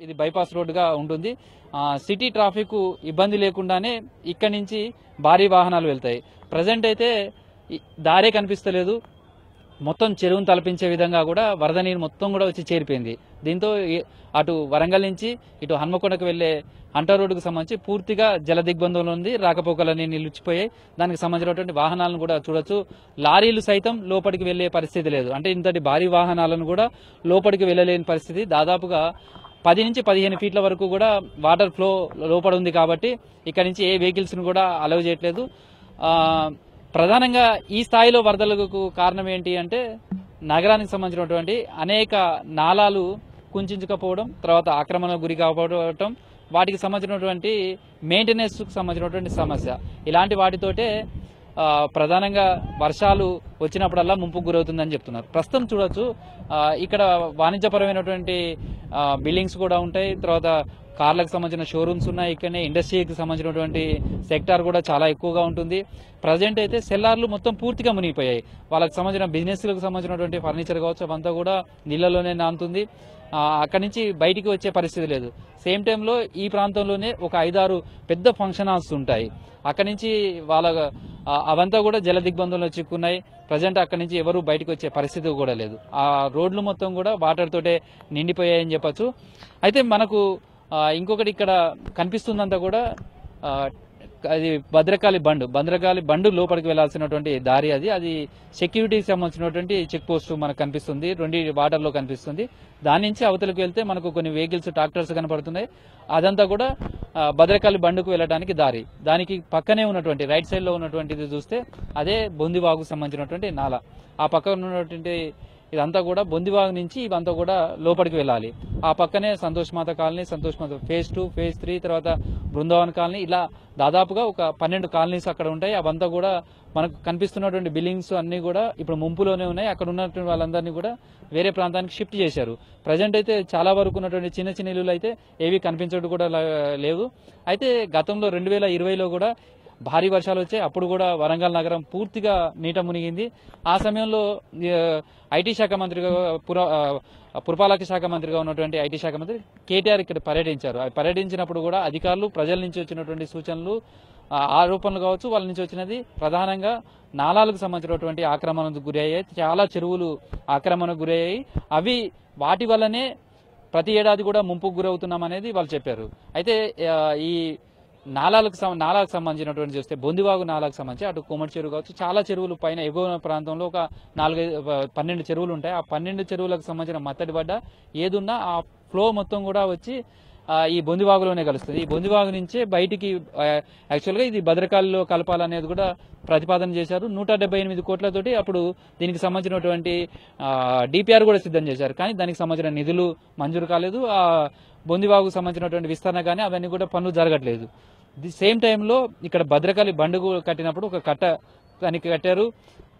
ఇది బైపాస్ రోడ్డుగా ఉంటుంది ఆ, సిటీ ట్రాఫిక్ ఇబ్బంది లేకుండానే ఇక్కడి నుంచి భారీ వాహనాలు వెళ్తాయి ప్రజెంట్ అయితే ఈ దారే కనిపిస్తలేదు మొత్తం చెరువును తలపించే విధంగా కూడా వరద నీరు మొత్తం కూడా వచ్చి చేరిపోయింది దీంతో ఈ- అటు వరంగల్ నుంచి ఇటు హన్మకొండకు వెళ్లే అంటర్ రోడ్డుకు సంబంధించి పూర్తిగా జల దిగ్బంధంలో ఉంది రాకపోకలన్నీ నిలిచిపోయాయి దానికి సంబంధించినటువంటి వాహనాలను కూడా చూడొచ్చు లారీలు సైతం లోపలికి వెళ్లే పరిస్థితి లేదు అంటే ఇంతటి భారీ వాహనాలను కూడా లోపలికి వెళ్ళలేని పరిస్థితి దాదాపుగా పది నుంచి పదిహేను ఫీట్ల వరకు కూడా వాటర్ ఫ్లో లోపల ఉంది కాబట్టి ఇక్కడ నుంచి ఏ వెహికల్స్ ను కూడా అలౌ చేయట్లేదు ఆ, ప్రధానంగా ఈ స్థాయిలో వరదలకు కారణం ఏంటి అంటే నగరానికి సంబంధించినటువంటి అనేక నాలాలు కుంచుకపోవడం తర్వాత ఆక్రమణకు గురి కాకపోవడం వాటికి సంబంధించినటువంటి మెయింటెనెన్స్ కు సంబంధించినటువంటి సమస్య ఇలాంటి వాటితోటే ఆ, ప్రధానంగా వర్షాలు వచ్చినప్పుడల్లా ముంపుకు గురవుతుందని చెప్తున్నారు ప్రస్తుతం చూడొచ్చు ఆ, ఇక్కడ వాణిజ్యపరమైనటువంటి ఆ, బిల్డింగ్స్ కూడా ఉంటాయి తర్వాత కార్లకు సంబంధించిన షోరూమ్స్ ఉన్నాయి ఇక్కడనే ఇండస్ట్రీకి సంబంధించినటువంటి సెక్టార్ కూడా చాలా ఎక్కువగా ఉంటుంది ప్రజెంట్ అయితే సెల్లార్లు మొత్తం పూర్తిగా మునిగిపోయాయి వాళ్ళకి సంబంధించిన బిజినెస్లకు సంబంధించినటువంటి ఫర్నిచర్ కావచ్చు అవంతా కూడా నీళ్ళలోనే నానుతుంది ఆ, అక్కడి నుంచి బయటికి వచ్చే పరిస్థితి లేదు సేమ్ టైంలో ఈ ప్రాంతంలోనే ఒక ఐదారు పెద్ద ఫంక్షన్ హాల్స్ ఉంటాయి అక్కడి నుంచి వాళ్ళ ఆ, అవంతా కూడా జల దిగ్బంధంలో చిక్కున్నాయి ప్రజెంట్ అక్కడి నుంచి ఎవరు బయటకు వచ్చే పరిస్థితి కూడా లేదు ఆ రోడ్లు మొత్తం కూడా వాటర్ తోటే నిండిపోయాయని చెప్పొచ్చు అయితే మనకు ఆ, ఇంకొకటి ఇక్కడ కనిపిస్తుందంతా కూడా ఆ, అది భద్రకాళి బండ్ భద్రకాళి బండు లోపలికి వెళ్లాల్సినటువంటి దారి అది అది సెక్యూరిటీకి సంబంధించినటువంటి చెక్ పోస్ట్ మనకు కనిపిస్తుంది రెండు వాటర్ లో కనిపిస్తుంది దాని నుంచి అవతలకు వెళ్తే మనకు కొన్ని వెహికల్స్ ట్రాక్టర్స్ కనపడుతున్నాయి అదంతా కూడా ఆ, భద్రకాళి బండుకు వెళ్ళడానికి దారి దానికి పక్కనే ఉన్నటువంటి రైట్ సైడ్ లో ఉన్నటువంటిది చూస్తే అదే బొందివాగుకు సంబంధించినటువంటి నాల ఆ పక్కన ఉన్నటువంటి ఇదంతా కూడా బొందివాగు నుంచి ఇవంతా కూడా లోపలికి వెళ్ళాలి ఆ పక్కనే సంతోష్ మాత కాలనీ సంతోష్ మాత ఫేజ్ టూ ఫేజ్ త్రీ తర్వాత బృందావన్ కాలనీ ఇలా దాదాపుగా ఒక పన్నెండు కాలనీస్ అక్కడ ఉంటాయి అవంతా కూడా మనకు కనిపిస్తున్నటువంటి బిల్డింగ్స్ అన్ని కూడా ఇప్పుడు ముంపులోనే ఉన్నాయి అక్కడ ఉన్నటువంటి వాళ్ళందరినీ కూడా వేరే ప్రాంతానికి షిఫ్ట్ చేశారు ప్రజెంట్ అయితే చాలా వరకు ఉన్నటువంటి చిన్న చిన్న ఇల్లులు అయితే ఏవి కనిపించడం కూడా లా- లేవు అయితే గతంలో రెండు వేల ఇరవైలో కూడా భారీ వర్షాలు వచ్చాయి అప్పుడు కూడా వరంగల్ నగరం పూర్తిగా నీట మునిగింది ఆ సమయంలో ఆ, ఐటీ శాఖ మంత్రిగా పుర ఆ, పురపాలక శాఖ మంత్రిగా ఉన్నటువంటి ఐటీ శాఖ మంత్రి కేటీఆర్ ఇక్కడ పర్యటించారు ఆ పర్యటించినప్పుడు కూడా అధికారులు ప్రజల నుంచి వచ్చినటువంటి సూచనలు ఆ, ఆరోపణలు కావచ్చు వాళ్ళ నుంచి వచ్చినది ప్రధానంగా నాలాలకు సంబంధించినటువంటి ఆక్రమణకు గురి అయ్యాయి చాలా చెరువులు ఆక్రమణకు గురి అయ్యాయి అవి వాటి వల్లనే ప్రతి ఏడాది కూడా ముంపుకు గురవుతున్నాం అనేది వాళ్ళు చెప్పారు అయితే ఆ, ఈ నాలాలకు సం- నాలాకు సంబంధించినటువంటి చూస్తే బొందివాగు నాలాకు సంబంధించి అటు కోమటి చెరువు కావచ్చు చాలా చెరువులు పైన ఎగువ ప్రాంతంలో ఒక నాలుగైదు ప- పన్నెండు చెరువులు ఉంటాయి ఆ పన్నెండు చెరువులకు సంబంధించిన మత్తడి పడ్డ ఏదున్నా ఆ ఫ్లో మొత్తం కూడా వచ్చి ఆ, ఈ బొందివాగులోనే కలుస్తుంది ఈ బొందివాగు నుంచే బయటికి ఆ, యాక్చువల్గా ఇది భద్రకాలిలో కలపాలనేది కూడా ప్రతిపాదన చేశారు నూట డెబ్బై ఎనిమిది కోట్లతోటి అప్పుడు దీనికి సంబంధించినటువంటి డిపిఆర్ కూడా సిద్ధం చేశారు కానీ దానికి సంబంధించిన నిధులు మంజూరు కాలేదు ఆ బొందివాగుకు సంబంధించినటువంటి విస్తరణ కానీ అవన్నీ కూడా పనులు జరగట్లేదు ది సేమ్ టైంలో ఇక్కడ భద్రకాళి బండుగు కట్టినప్పుడు ఒక కట్ట దానికి కట్టారు